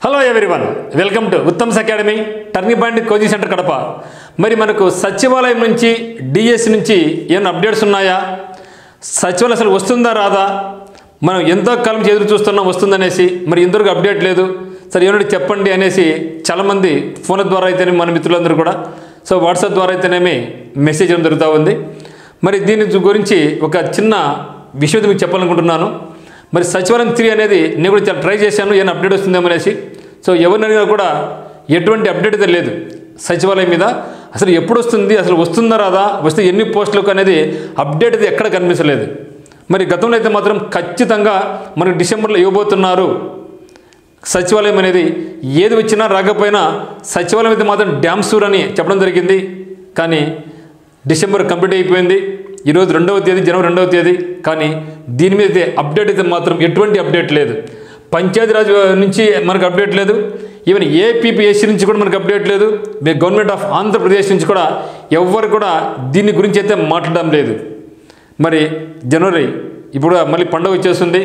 hello everyone welcome to Uttam's academy turning point coaching centre Kadapa మరి మనకు సచివాలయం నుంచి డిఎస్ నుంచి ఏమైనా అప్డేట్స్ ఉన్నాయా సచివాలయం అసలు వస్తుందా రాదా మనం ఎంతో కాలం నుంచి ఎదురు చూస్తున్నాం వస్తుందనేసి మరి ఇంతవరకు అప్డేట్ లేదు సరే ఏమంటే చెప్పండి అనేసి చాలామంది ఫోన్ల ద్వారా అయితేనే మన మిత్రులందరూ కూడా సో వాట్సాప్ ద్వారా అయితేనేమి మెసేజ్ చేయడం జరుగుతూ ఉంది మరి దీని గురించి ఒక చిన్న విషయం మీకు చెప్పాలనుకుంటున్నాను మరి సచివాలయం త్రీ అనేది నేను కూడా చాలా ట్రై చేశాను ఏమైనా అప్డేట్ వస్తుందేమో అనేసి సో ఎవరిని అడిగినా కూడా ఎటువంటి అప్డేట్ అయితే లేదు సచివాలయం మీద అసలు ఎప్పుడు వస్తుంది అసలు వస్తుందా రాదా వస్తే ఎన్ని పోస్టులకు అనేది అప్డేట్ అయితే ఎక్కడ కనిపించలేదు మరి గతంలో అయితే మాత్రం ఖచ్చితంగా మనకు డిసెంబర్లో ఇవ్వబోతున్నారు సచివాలయం అనేది ఏది వచ్చినా రాకపోయినా సచివాలయం అయితే మాత్రం డ్యామ్ సూర్ అని చెప్పడం జరిగింది కానీ డిసెంబర్ కంప్లీట్ అయిపోయింది ఈరోజు రెండవ తేదీ జనవరి రెండవ తేదీ కానీ దీని మీద అయితే అప్డేట్ అయితే మాత్రం ఎటువంటి అప్డేట్ లేదు పంచాయతీరాజ్ నుంచి మనకు అప్డేట్ లేదు ఈవెన్ ఏపీపీఎస్సీ నుంచి కూడా మనకు అప్డేట్ లేదు మీ గవర్నమెంట్ ఆఫ్ ఆంధ్రప్రదేశ్ నుంచి కూడా ఎవ్వరు కూడా దీని గురించి అయితే మాట్లాడడం లేదు మరి జనవరి ఇప్పుడు మళ్ళీ పండుగ వచ్చేస్తుంది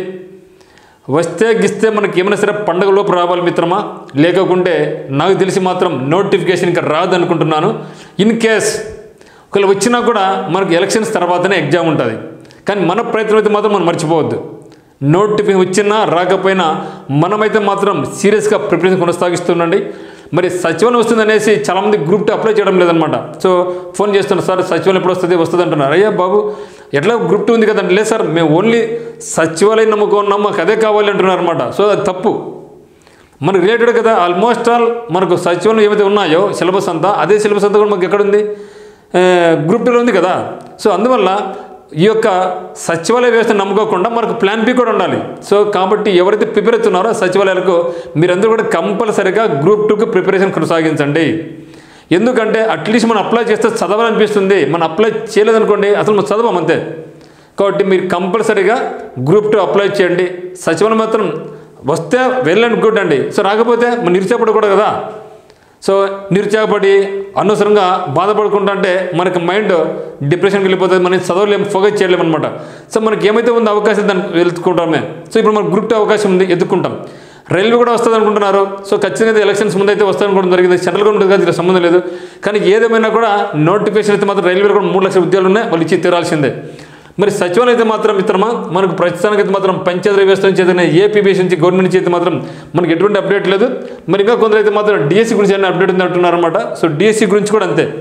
వస్తే గిస్తే మనకి ఏమైనా సరే పండగ లోపు రావాలి మిత్రమా లేకుంటే నాకు తెలిసి మాత్రం నోటిఫికేషన్ ఇంకా రాదు అనుకుంటున్నాను ఇన్ కేస్ ఒకవేళ వచ్చినా కూడా మనకు ఎలక్షన్స్ తర్వాతనే ఎగ్జామ్ ఉంటుంది కానీ మన ప్రయత్నం అయితే మాత్రం మనం మర్చిపోవద్దు నోటిఫికేషన్ వచ్చినా రాకపోయినా మనమైతే మాత్రం సీరియస్గా ప్రిపరేషన్ కొనసాగిస్తుండండి మరి సచివాలయం వస్తుంది అనేసి చాలామంది గ్రూప్ టూ అప్లై చేయడం లేదనమాట సో ఫోన్ చేస్తున్నారు సార్ సచివాలయం ఎప్పుడు వస్తుంది వస్తుంది అంటున్నారు అయ్యా బాబు ఎట్లా గ్రూప్ టూ ఉంది కదండి లేదు సార్ మేము ఓన్లీ సచివాలయం నమ్ముకున్నాం మాకు అదే కావాలి అంటున్నారు అనమాట సో అది తప్పు మనకు రిలేటెడ్ కదా ఆల్మోస్ట్ ఆల్ మనకు సచివాలయం ఏవైతే ఉన్నాయో సిలబస్ అంతా అదే సిలబస్ అంతా కూడా మాకు ఎక్కడుంది గ్రూప్ టూలో ఉంది కదా సో అందువల్ల ఈ యొక్క సచివాలయ వ్యవస్థ నమ్ముకోకుండా మనకు ప్లాన్ బి కూడా ఉండాలి సో కాబట్టి ఎవరైతే ప్రిపేర్ అవుతున్నారో సచివాలయాలకు మీరందరూ కూడా కంపల్సరీగా గ్రూప్ టూకి ప్రిపరేషన్ కొనసాగించండి ఎందుకంటే అట్లీస్ట్ మనం అప్లై చేస్తే చదవాలనిపిస్తుంది మనం అప్లై చేయలేదనుకోండి అసలు మనం చదవం అంతే కాబట్టి మీరు కంపల్సరీగా గ్రూప్ టూ అప్లై చేయండి సచివాలయం మాత్రం వస్తే వెళ్ళండి గుడ్ అండి సో రాకపోతే మనం నిరుత్సాహపడకూడదు కదా సో నిరుత్సాహపడి అనవసరంగా బాధపడుకుంటా అంటే మనకి మైండ్ డిప్రెషన్కి వెళ్ళిపోతుంది మనం చదవలేము ఫోకస్ చేయలేము అనమాట సో మనకి ఏమైతే ఉందో అవకాశం దాన్ని వెతుక్కుంటామే సో ఇప్పుడు మనకు గ్రూప్ టూ అవకాశం ఉంది ఎత్తుకుంటాం రైల్వే కూడా వస్తుంది అనుకుంటున్నారు సో ఖచ్చితంగా అయితే ఎలక్షన్స్ ముందు అయితే వస్తుంది అనుకోవడం జరిగింది సెంట్రల్ గవర్నమెంట్ కాదు దీనికి సంబంధం లేదు కానీ ఏదేమైనా కూడా నోటిఫికేషన్ అయితే మాత్రం రైల్వే కూడా మూడు లక్షల ఉద్యోగాలు ఉన్నాయి వాళ్ళు ఇచ్చి తీరాల్సిందే మరి సచివాలయం అయితే మాత్రం మిత్రమా మనకు ప్రస్తుతానికి అయితే మాత్రం పంచాయతీ వ్యవస్థ నుంచి ఏదైనా ఏపీబీఎస్ నుంచి గవర్నమెంట్ నుంచి అయితే మాత్రం మనకి ఎటువంటి అప్డేట్ లేదు మరి ఇంకా కొందరు అయితే మాత్రం డిఎస్సి గురించి ఏమైనా అప్డేట్ ఉంది అంటున్నారు అనమాట సో డిఎస్సి గురించి కూడా అంతే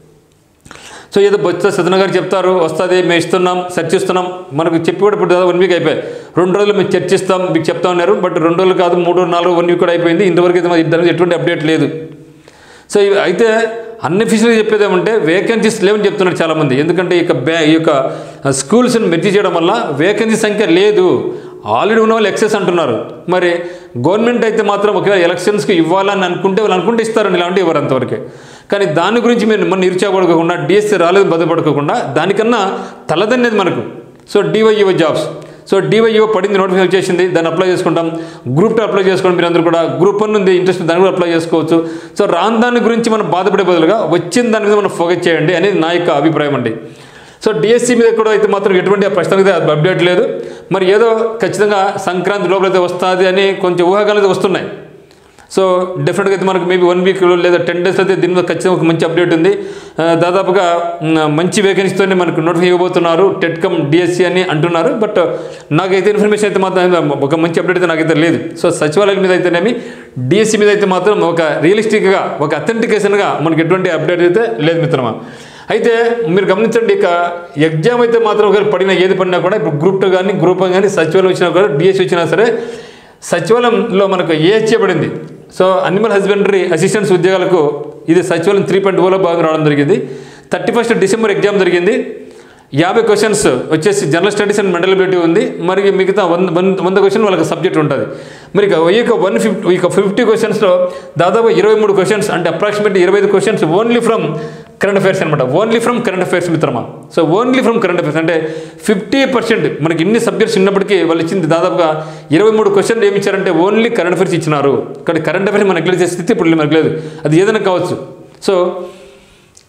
సో ఏదో బొత్స సదన గారు చెప్తారు వస్తుంది మేము ఇస్తున్నాం చర్చిస్తున్నాం మనకు చెప్పి కూడా ఇప్పుడు దాదాపు వన్ వీక్ అయిపోయి రెండు రోజులు మేము చర్చిస్తాం మీకు చెప్తా ఉన్నారు బట్ రెండు రోజులు కాదు మూడు నాలుగు వన్ వీక్ కూడా అయిపోయింది ఇంతవరకు అయితే మాకు దాని మీద ఎటువంటి అప్డేట్ లేదు సో ఇవి అయితే అన్అఫీషియల్గా చెప్పేది ఏమంటే వేకెన్సీస్ లేవని చెప్తున్నారు చాలామంది ఎందుకంటే ఈ యొక్క బ్యా ఈ యొక్క స్కూల్స్ని మెర్జీ చేయడం వల్ల వేకెన్సీ సంఖ్య లేదు ఆల్రెడీ ఉన్న వాళ్ళు ఎక్సెస్ అంటున్నారు మరి గవర్నమెంట్ అయితే మాత్రం ఒకవేళ ఎలక్షన్స్కి ఇవ్వాలని అనుకుంటే వాళ్ళు అనుకుంటే ఇస్తారండి ఇలాంటి ఇవ్వరు అంతవరకే కానీ దాని గురించి మీరు మన నిరుచాపడుకోకుండా డిఎస్సీ రాలేదు బాధపడుకోకుండా దానికన్నా తలదన్నేది మనకు so DYO jobs so DYO పడింది నోటిఫికేషన్ వచ్చేసింది దాన్ని అప్లై చేసుకుంటాం గ్రూప్ టూ అప్లై చేసుకోండి మీరు అందరూ కూడా గ్రూప్ వన్ ఉంది ఇంట్రెస్ట్ దాన్ని కూడా అప్లై చేసుకోవచ్చు సో రాని దాని గురించి మనం బాధపడే బదులుగా వచ్చిన దాని మీద మనం ఫోకస్ చేయండి అనేది నా యొక్క అభిప్రాయం అండి సో డిఎస్సి మీద కూడా అయితే మాత్రం ఎటువంటి ప్రస్తుతానికి అయితే అప్డేట్ లేదు మరి ఏదో ఖచ్చితంగా సంక్రాంతి లోపల అయితే వస్తుంది అని కొంచెం ఊహాగాలు అయితే వస్తున్నాయి సో డెఫినెట్గా అయితే మనకు మేబీ వన్ వీక్ లేదా టెన్ డేస్ అయితే దీని మీద ఖచ్చితంగా ఒక మంచి అప్డేట్ ఉంది ఆ, దాదాపుగా మ్, మంచి వేకెన్సీతోనే మనకు నోటిఫికేషన్ ఇవ్వబోతున్నారు టెట్కమ్ డిఎస్సి అని అంటున్నారు బట్ నాకైతే ఇన్ఫర్మేషన్ అయితే మాత్రం ఒక మంచి అప్డేట్ అయితే నాకైతే లేదు సో సచివాలయం మీద అయితేనేమి డిఎస్సి మీద అయితే మాత్రం ఒక రియలిస్టిక్గా ఒక అథెంటికేషన్గా మనకి ఎటువంటి అప్డేట్ అయితే లేదు మిత్రమా అయితే మీరు గమనించండి ఇక ఎగ్జామ్ అయితే మాత్రం ఒకవేళ పడిన ఏది పడినా కూడా ఇప్పుడు గ్రూప్ టూ కానీ గ్రూప్ వన్ కానీ సచివాలయం వచ్చినా కూడా డిఎస్సి వచ్చినా సరే సచివాలయంలో మనకు ఏహెచ్ఏ పడింది సో అనిమల్ హస్బెండరీ అసిస్టెంట్స్ ఉద్యోగాలకు ఇది సచివాలయం త్రీ పాయింట్ ఓలో భాగంగా రావడం జరిగింది థర్టీ ఫస్ట్ డిసెంబర్ ఎగ్జామ్ జరిగింది యాభై క్వశ్చన్స్ వచ్చేసి general studies and mental ability ఉంది మరి మిగతా వంద వంద వంద క్వశ్చన్ వాళ్ళకి సబ్జెక్ట్ ఉంటుంది మరి ఇక ఈ యొక్క వన్ ఫిఫ్టీ ఇక ఫిఫ్టీ క్వశ్చన్స్లో దాదాపు ఇరవై మూడు క్వశ్చన్స్ అంటే అప్రాక్సిమేట్లీ ఇరవై ఐదు questions only from current affairs అనమాట ఓన్లీ ఫ్రమ్ కరెంట్ అఫైర్స్ మిత్రమా so only from current affairs అంటే ఫిఫ్టీ పర్సెంట్ మనకి ఇన్ని సబ్జెక్ట్స్ ఉన్నప్పటికీ వాళ్ళు ఇచ్చింది దాదాపుగా ఇరవై మూడు క్వశ్చన్లు ఏమి ఇచ్చారంటే ఓన్లీ కరెంట్ అఫైర్స్ ఇచ్చినారు కానీ కరెంట్ అఫైర్స్ మనకి తెలిసే స్థితి ఇప్పుడు మనకు లేదు అది ఏదైనా కావచ్చు సో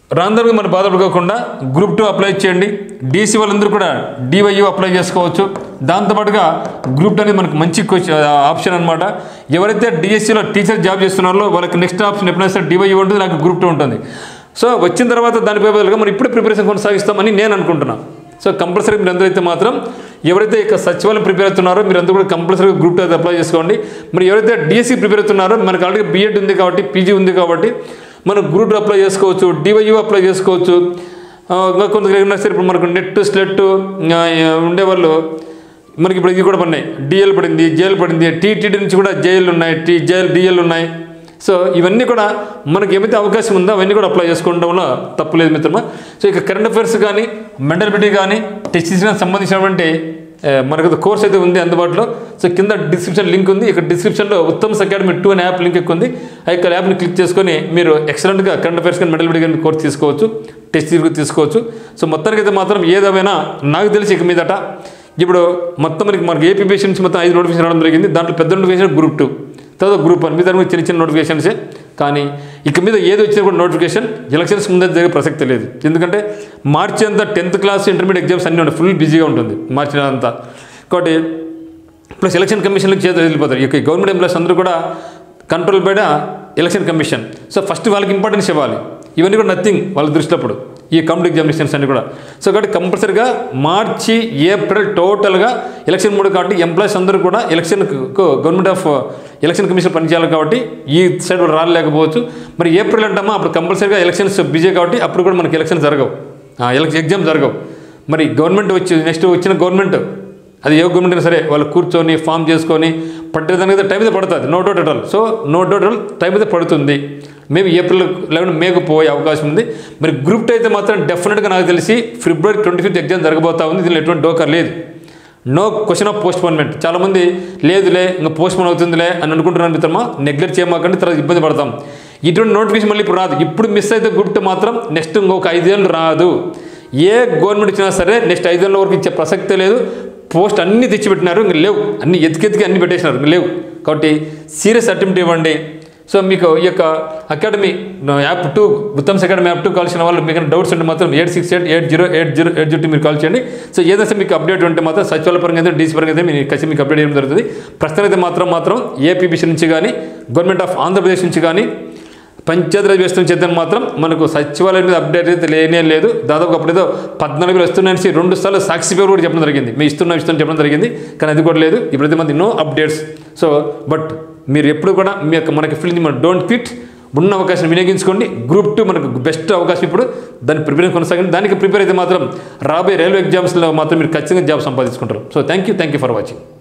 రాందరూ మన బాధపడుకోకుండా గ్రూప్ టూ అప్లై చేయండి డీసీ వాళ్ళందరూ కూడా డివైయూ అప్లై చేసుకోవచ్చు దాంతోపాటుగా గ్రూప్ టూ అనేది మనకు మంచి క్వశ్చన్ ఆప్షన్ అనమాట ఎవరైతే డిఎస్సీలో టీచర్ జాబ్ చేస్తున్నారో వాళ్ళకి నెక్స్ట్ ఆప్షన్ ఎప్పుడైనా సరే డివైయూ ఉంటుంది నాకు గ్రూప్ టూ ఉంటుంది సో వచ్చిన తర్వాత దానిపై బదులుగా మనం ఇప్పుడే ప్రిపరేషన్ కొనసాగిస్తామని నేను అనుకుంటున్నాను సో కంపల్సరీ మీరు అందరూ అయితే మాత్రం ఎవరైతే ఇక సచివాలయం ప్రిపేర్ అవుతున్నారో మీరు అందరూ కూడా కంపల్సరీ గ్రూప్ టూ అయితే అప్లై చేసుకోండి మరి ఎవరైతే డిఎస్సీ ప్రిపేర్ అవుతున్నారో మనకు ఆల్రెడీ బీఎడ్ ఉంది కాబట్టి పీజీ ఉంది కాబట్టి మనం గ్రూప్ టూ అప్లై చేసుకోవచ్చు డివైయూ అప్లై చేసుకోవచ్చు ఆ, ఇంకా కొంతమంది ఏమన్నా సరే ఇప్పుడు మనకు నెట్ స్లెట్ ఉండేవాళ్ళు మనకి ఇప్పుడు ఇది కూడా పడినాయి డిఎల్ పడింది జేఎల్ పడింది టీటీడీ నుంచి కూడా జేఎల్ ఉన్నాయి టీ జేఎల్ డిఎల్ ఉన్నాయి సో ఇవన్నీ కూడా మనకి ఏమైతే అవకాశం ఉందో అవన్నీ కూడా అప్లై చేసుకోవడం వల్ల తప్పులేదు మిత్రమా సో ఇక కరెంట్ అఫైర్స్ కానీ మెంటల్ కానీ టెస్టిస్కి సంబంధించినటువంటి ఆ, మనకు కోర్స్ అయితే ఉంది అందుబాటులో సో కింద డిస్క్రిప్షన్ లింక్ ఉంది ఇక్కడ డిస్క్రిప్షన్లో ఉత్తమ్ అకాడమీ టూ అనే యాప్ లింక్ ఎక్కువ ఉంది ఆ యొక్క యాప్ని క్లిక్ చేసుకొని మీరు ఎక్సలెంట్గా కరెంట్ అఫైర్స్ కానీ మెడల్ కానీ కోర్స్ తీసుకోవచ్చు టెస్ట్ తీసుకోవచ్చు సో మొత్తానికి అయితే మాత్రం ఏదేమైనా నాకు తెలిసి ఇక మీదట ఇప్పుడు మొత్తం మనకి మనకి ఏపీపీఎస్సీ నుంచి మొత్తం ఐదు నోటిఫికేషన్ రావడం జరిగింది దాంట్లో పెద్ద నోటిఫికేషన్ గ్రూప్ టూ తర్వాత గ్రూప్ వన్ మీద దాని చిన్న చిన్న నోటిఫికేషన్సే కానీ ఇక మీద ఏది వచ్చినా కూడా నోటిఫికేషన్ ఎలక్షన్స్ ముందే జరిగే ప్రసక్తి లేదు ఎందుకంటే మార్చి అంతా టెన్త్ క్లాస్ ఇంటర్మీడియట్ ఎగ్జామ్స్ అన్నీ ఉన్నాయి ఫుల్ బిజీగా ఉంటుంది మార్చి అంతా కాబట్టి ప్లస్ ఎలక్షన్ కమిషన్లకు చేతులు వెళ్ళిపోతారు ఇక గవర్నమెంట్ ఎంప్లాయీస్ అందరూ కూడా control by election commission so first వాళ్ళకి ఇంపార్టెన్స్ ఇవ్వాలి ఇవన్నీ కూడా నథింగ్ వాళ్ళ దృష్టిలో అప్పుడు ఈ కాంపిటీ ఎగ్జామినేషన్స్ అన్ని కూడా సో కాబట్టి కంపల్సరీగా మార్చి ఏప్రిల్ టోటల్గా ఎలక్షన్ మూడు కాబట్టి ఎంప్లాయీస్ అందరూ కూడా election government of election commission పనిచేయాలి కాబట్టి ఈ సైడ్ కూడా రాలేకపోవచ్చు మరి ఏప్రిల్ అంటామా అప్పుడు కంపల్సరీగా ఎలక్షన్స్ బిజీ కాబట్టి అప్పుడు కూడా మనకి ఎలక్షన్ జరగవు ఎలక్షన్ ఎగ్జామ్ జరగవు మరి గవర్నమెంట్ వచ్చి నెక్స్ట్ వచ్చిన గవర్నమెంట్ అది ఏ గవర్నమెంట్ అయినా సరే వాళ్ళు కూర్చొని ఫామ్ చేసుకొని పట్టేదానికి అయితే టైం అయితే పడుతుంది no doubt at all so no doubt at all time అయితే పడుతుంది మేబీ ఏప్రిల్ లెవెన్ మేకు పోయే అవకాశం ఉంది మరి గ్రూప్ టూ అయితే మాత్రం డెఫినెట్గా నాకు తెలిసి ఫిబ్రవరి ట్వంటీ ఫిఫ్త్ ఎగ్జామ్ జరగబోతా ఉంది దీనిలో ఎటువంటి డోకర్ లేదు no question of postponement చాలామంది లేదులే ఇంకా పోస్ట్ పోన్ అవుతుందిలే అని అనుకుంటున్నాను మిత్రమా నెగ్లెక్ట్ చేయమాకండి తర్వాత ఇబ్బంది పడతాం ఇటువంటి నోటిఫికేషన్ మళ్ళీ ఇప్పుడు రాదు ఇప్పుడు మిస్ అయితే గ్రూప్ టూ మాత్రం నెక్స్ట్ ఇంకొక ఐదేళ్ళు రాదు ఏ గవర్నమెంట్ ఇచ్చినా సరే నెక్స్ట్ ఐదేళ్ళ వరకు ఇచ్చే ప్రసక్తే లేదు పోస్ట్ అన్నీ తెచ్చిపెట్టినారు ఇంక లేవు అన్ని ఎతికెతికి అన్ని పెట్టేసినారు ఇంక లేవు కాబట్టి సీరియస్ అటెంప్ట్ ఇవ్వండి సో మీకు ఈ యొక్క academy app two Uttam's academy app two కావాల్సిన వాళ్ళు మీకు డౌట్స్ ఉంటే మాత్రం eight six eight eight zero eight zero eight zero మీరు కాల్ చేయండి సో ఏదైతే మీకు అప్డేట్ ఉంటే మాత్రం సచివాలయ పరంగా అయితే డీసీ పరంగా అయితే మీకు ఖచ్చితంగా మీకు అప్డేట్ చేయడం జరుగుతుంది ప్రస్తుతం అయితే మాత్రం మాత్రం ఏపీబీసీ నుంచి కానీ గవర్నమెంట్ ఆఫ్ ఆంధ్రప్రదేశ్ నుంచి కానీ పంచాయతీరాజ్ వ్యవస్థ నుంచి అయితే మాత్రం మనకు సచివాలయం మీద అప్డేట్ అయితే లేనే లేదు దాదాపు అప్పుడేదో పద్నాలుగు వేలు వస్తున్నాయని రెండు సార్లు సాక్షి పేరు కూడా చెప్పడం జరిగింది మీ ఇస్తున్నా ఇస్తున్నా చెప్పడం జరిగింది కానీ అది కూడా లేదు ఇప్పుడైతే మంది నో అప్డేట్స్ సో బట్ మీరు ఎప్పుడు కూడా మీ యొక్క మనకి ఫీల్డ్ మన డోంట్ క్విట్ ఉన్న అవకాశం వినియోగించుకోండి గ్రూప్ టూ మనకు బెస్ట్ అవకాశం ఇప్పుడు దాన్ని ప్రిపేర్ కొనసాగండి దానికి ప్రిపేర్ అయితే మాత్రం రాబోయే రైల్వే ఎగ్జామ్స్లో మాత్రం మీరు ఖచ్చితంగా జాబ్ సంపాదించుకుంటారు so thank you thank you for watching